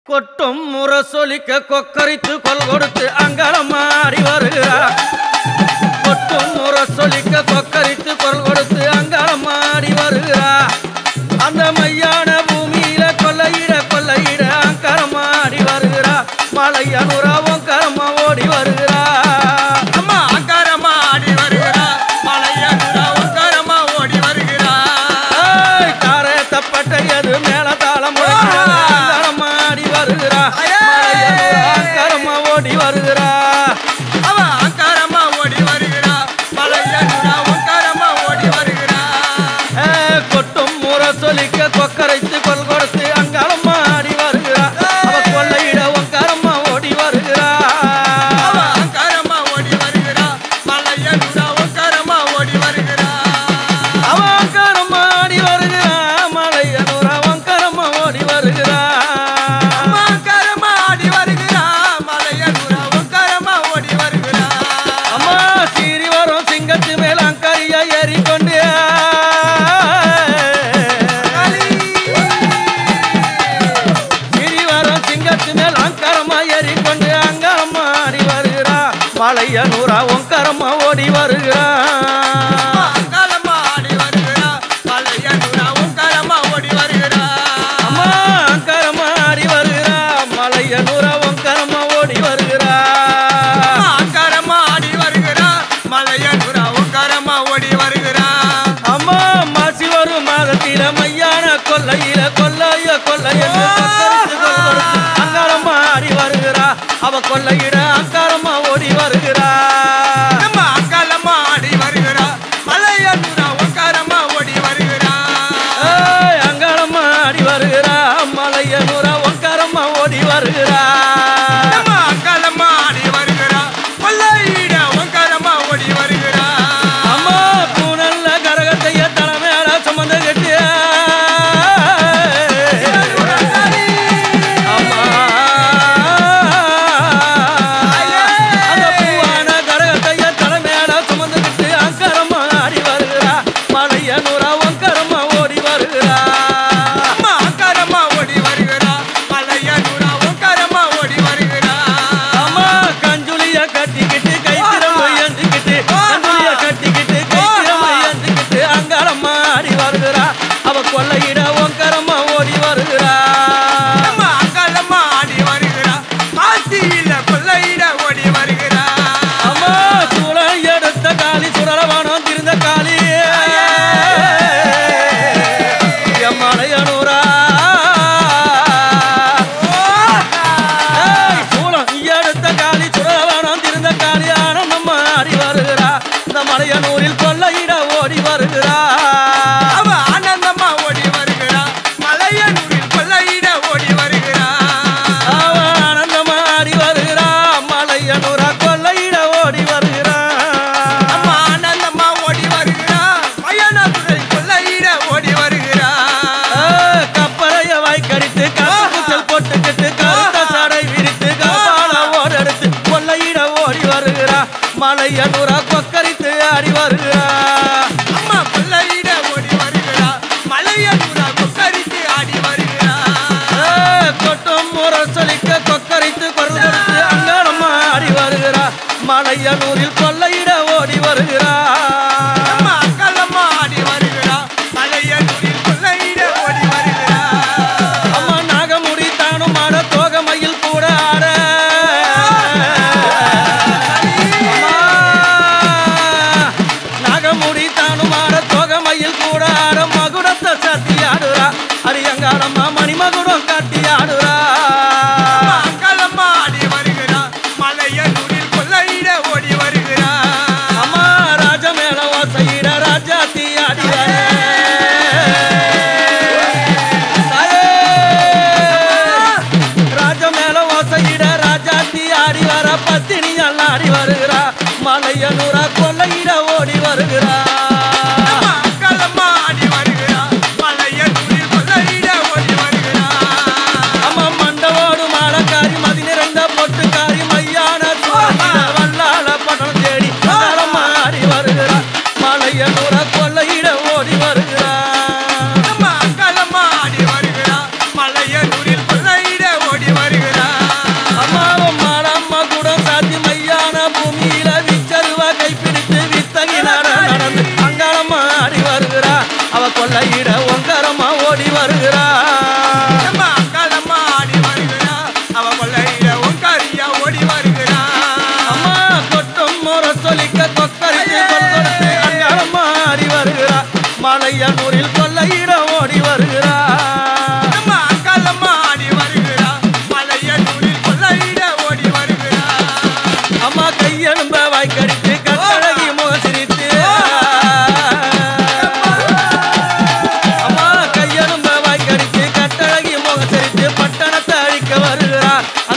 கொட்டும் முரசொலிக்க கொக்கரித்து கொல் கொடுத்து அங்காளமாடி வருகிறார் கொட்டும் முரசொலிக்க கொக்கரித்து கொல் கொடுத்து அங்காளமாடி வருகிறார் அந்த மையான பூமியில கொல்லையிட கொல்லையிட அங்காளமாடி வருகிறார் மலையனுராவும் கரமா ஓடி வருகிறார் அம்மா அங்காரமா ஆடி வருகிறா மலையனுரா உங்காரமா ஓடி வருகிறா ஏய், காரை தப்பட்டையது மேல தாளம் முழங்குகிறது. அங்காளமாடி வருகிறார் மலையனுரா கரமா ஓடி வருகிறார் அவ அங்காரமா ஓடி வருகிறா மலையனுரா உங்காரமா ஓடி வருகிறா ஏ, கொட்டும் முரசொலிக்க கொக்கரைத்து கொல் கொடுத்து அங்காளம்மா ஆடி வருகிறா அவ கொள்ளையிட ஒங்காரம்மா ஓடி வருகிறா அவ அங்காரமா ஓடி வருகிறா மலையனுரா உங்காரமா ஓடி வருகிறா அவ அங்காரம்மா ஆடி வருகிறா மலையனூரா ஒங்காரம்மா ஓடி வருகிறா அம்மா அங்காரமா ஆடி வருகிறா மலையனுரா உங்காரமா ஓடி வருகிறா அம்மா சீறி வரும் சிங்கத்து மேல அங்கரியா ஏறிக்கொண்டு சீறி வரும் சிங்கத்து மேல் அங்காரம்மா ஏறிக்கொண்டு அங்காரம்மா ஆடி வருகிறா மலையனூரா ஒங்காரம்மா ஓடி வருகிறா அங்காளம்மா ஆடி வருகிறா மலையனுரா உங்காரமா ஓடி வருகிறா அம்மா அங்காரம்மா ஆடி வருகிறா மலையனூரா ஒங்காரம்மா ஓடி வருகிறா அங்காரமா ஆடி வருகிறா மலையனுரா உங்காரமா ஓடி வருகிறா அம்மா மாசி வரும் மாதத்தில மையான கொல்லையில கொல்லைய கொல்லைய அங்காரம்மா ஆடி வருகிறா அவ கொல்லையிட அங்காரம்மா ஓடி வருகிறா நம்ம அங்காளம்மா ஆடி வருகிறா மலையனுரா உங்காரமா ஓடி வருகிறா ஏய், அங்காளம்மா ஆடி வருகிறா மலையனூரா ஒங்காரம்மா ஓடி வருகிறா நம்ம அங்காளம்மா ஆடி வருகிறா கொல்லையிட உங்காரமா ஓடி வருகிறா அம்மா பூனல்ல கரகத்தைய தலைமையால சுமந்து கட்டி அம்மா அந்த பூவான கரகத்தைய தலைமையால சுமந்துக்கிட்டு அங்கரமா ஆடி வருகிறா மலையனூரா ஒங்கரமா ஓடி வருகிறா அம்மா அங்காரமா ஓடி வருகிறா மலையனுரா உங்காரமா ஓடி வருகிறா அம்மா கஞ்சுலிய கட்டிக்கிட்டு கை திறமை ஏந்திக்கிட்டு கஞ்சுலிய கட்டிக்கிட்டு கை திறமை ஏந்திக்கிட்டு அங்காளம்மா ஆடி வருகிறா அவ கொல்லையிட ஒங்கரமா ஓடி வருகிறா நம்ம அங்காளம்மா ஆடி வருகிறா மாசியில கொல்லையிட ஓடி வருகிறா அம்மா சூழல் எடுத்த காளி சுடலவானம் திருந்த காளி எம்மலையனூரா ஏய், சூளம் எடுத்த காளி சுடலவானம் திருந்த காளி ஆனந்தம்மா ஆடி வருகிறா இந்த மலையனூரில் கொள்ளையிட ஓடி வருகிறா அவ ஆனந்தமா ஓடி வருகிறா மலையனூரில் கொல்லையிட ஓடி வருகிறா அவ ஆனந்தமா ஆடி வருகிறா மலையனூரா கொள்ளையிட ஓடி வருகிறா அம்மா ஆனந்தமா ஓடி வருகிறா மயனதுரை கொல்லையிட ஓடி வருகிறா ஆ, கப்பலைய வாய்க்கடித்து கருப்புச்சல் போட்டுக்கிட்டு கருத்த சடை விரித்து கபால ஓடெடுத்து கொள்ளையிட ஓடி வருகிறா மலையனூரா கொக்கரித்து ஆடி வருகிறா அம்மா கொல்லையிட ஓடி வருகிறா மலையனூரா கொக்கரித்து ஆடி வருகிறா ஆ, கொட்டும் முரசொலிக்க கொக்கரித்து கொருதெடுத்து அங்காளம்மா ஆடி வருகிறா மலையனூரில் கொள்ளையிட ஓடி வருகிறா அம்மா அக்கலம்மா ஆடி வருகிறா மலையனூரில் கொல்லையிட ஓடி வருகிறா அம்மா நாகமுடி தானும் ஆட தோகமையில் கூட ஆட அம்மா, நாகமுடி தானும் ஆட தோகமையில் கூட ஆட மகுடத்தை சாத்தி ஆடுறா அரியங்காரம்மா மணிமகுடம் காட்டி ஆடுறா அம்மா அக்கலம்மா ஆடி வருகிறா மலையனூரில் கொல்லையிட ஓடி வருகிறா அம்மா ராஜ மேல வாசையிட ராஜாத்தி ஆடிறாரே தாயே! ராஜ மேல வாசையிட ராஜாத்தி ஆடி வர பத்தினி ஆடி வருகிறா மலையனூரா கொல்லையிட ஓடி வருகிறா அம்மா அக்கலம்மா ஆடி வருகிறா மலையனூரில் கொல்லையிட ஓடி வருகிறா அம்மா மண்டவோடு மாலக்காரி மதி நிறைந்த பொட்டுக்காரி மையான சுவாமியிட வல்லாள படம் தேடி வல்லாளம்மா ஆடி வருகிறா மலையனூரா கொல்லையிட ஓடி வருகிறா அம்மா அக்கலம்மா ஆடி வருகிறா மலையனூரில் கொல்லையிட ஓடி வருகிறா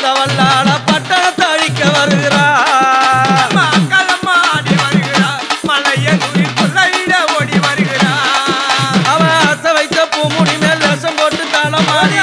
அந்த வல்லாள பட்டணத்தை அழிக்க வருகிறா அம்மா அக்காலம்மா ஆடி வருகிறா மலையனூரில் கொள்ளையிட ஓடி வருகிறா அவ அசை வைத்த பூமுடி மேல் வேஷம் போட்டு தாளமாடி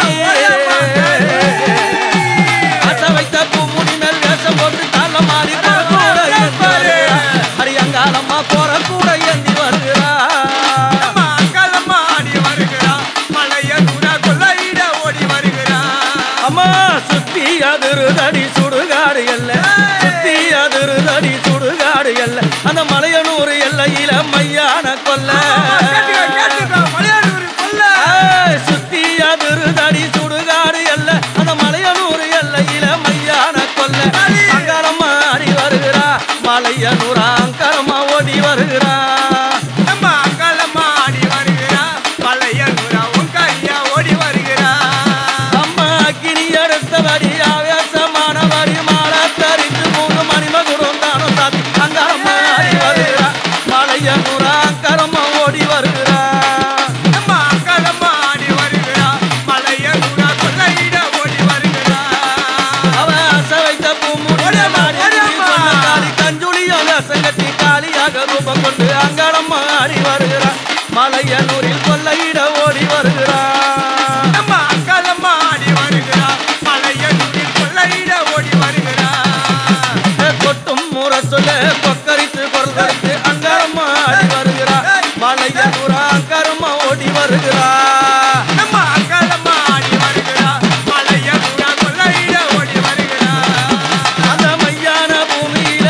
அசை வைத்த பூமுடி மேல் வேஷம் போட்டு தாளமாடி கூட ஏந்தி வருகிறா. அடி அங்காளம்மா போற கூட ஏந்தி வருகிறா அம்மா அக்காலம்மா ஆடி வருகிறா மலையனூரா கொள்ளையிட ஓடி வருகிறா அம்மா சுத்தி அதிருதடி சுடுகாடு எல்ல சுத்தி அதிருதடி சுடுகாடு எல்ல அந்த மலையனூர் எல்லையில மையான கொல்ல கேட்டுக்கோ, கேட்டுக்கோ, மலையனூரில் கொள்ளை. ஏய், சுத்தி அதிருதடி சுடுகாடு எல்ல அந்த மலையனூர் எல்லையில மையான கொல்ல அங்காரம்மா ஆடி வருகிறா மலையனூர் அங்காரம்மா ஓடி வருகிறா அம்மா அக்காலம்மா ஆடி வருகிறா மலையனூரா உன் கையா ஓடி வருகிறா அம்மா அக்கினி எடுத்தபடி ஆவேசமானபடி மாலை தரித்து மூணு மணிமகுடம் தானும் சாத்தி அங்காரம்மா ஆடி வருகிறா மலையனூர் அங்காரம்மா ஓடி வருகிறா அம்மா அக்காலம்மா ஆடி வருகிறா மலையனூரா கொள்ளையிட ஓடி வருகிறா அவ அசை வைத்த பூமுடி ஓடியம்மா, மாடி ஓடியம்மா. சொன்ன காளி கஞ்சுளியோ வேஷம் கட்டி காளியாக ரூபம் கொண்டு அங்காரம்மா ஆடி வருகிறா மலையனூரில் கொள்ளையிட ஓடி வருகிறா அம்மா அக்காலம்மா ஆடி வருகிறா மலையனூரில் கொள்ளையிட ஓடி வருகிறா கொட்டும் முறை சொல்ல கொக்கரித்து குரல் கொடுத்து அங்காரம்மா ஆடி வருகிறா மலையனூர் அங்காரம்மா ஓடி வருகிறா அம்மா அக்காலம்மா ஆடி வருகிறா மலையனூரா கொள்ளையிட ஓடி வருகிறா அந்த மையான பூமியில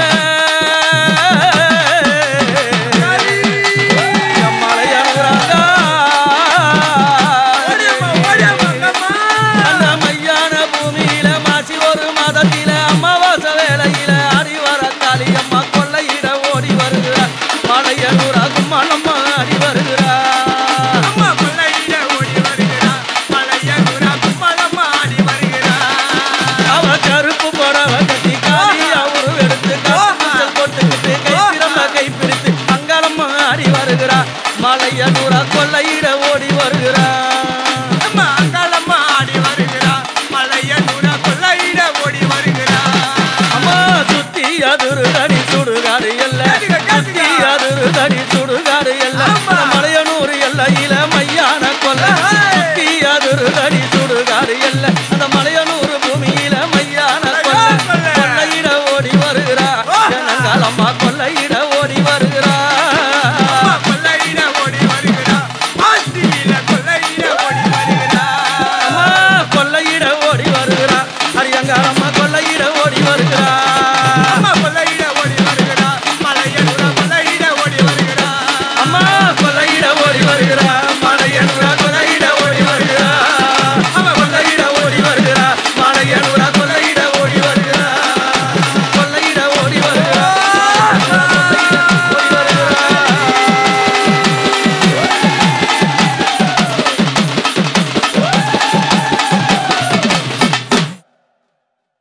மலையனூராங்கா ஓடியம்மா ஓடியம்மா அம்மா அந்த மையான பூமியில மாசி ஒரு மாதத்தில அமாவாசை வேளையில ஆடி வர காளியம்மா கொள்ளையிட ஓடி வருகிறார் மலையனூரா கும்மாளம்மா ஆடி வருகிறார் அம்மா கொள்ளையிட ஓடி வருகிறா மலையனூரா கும்மலம்மா ஆடி வருகிறா அவ கருப்பு புடவ கட்டி காளியா உருவெடுத்து காசல் போட்டுக்கிட்டு கை திறம்ப கை பிடித்து அங்காளம்மா ஆடி வருகிறா மலையனூரா கொள்ளையிட ஓடி வருகிறா அம்மா அக்காலம்மா ஆடி வருகிறா மலையனூரா கொள்ளையிட ஓடி வருகிறா அம்மா சுத்தி அதிரு தடி சுடுகாடு எல்ல சுத்தி அது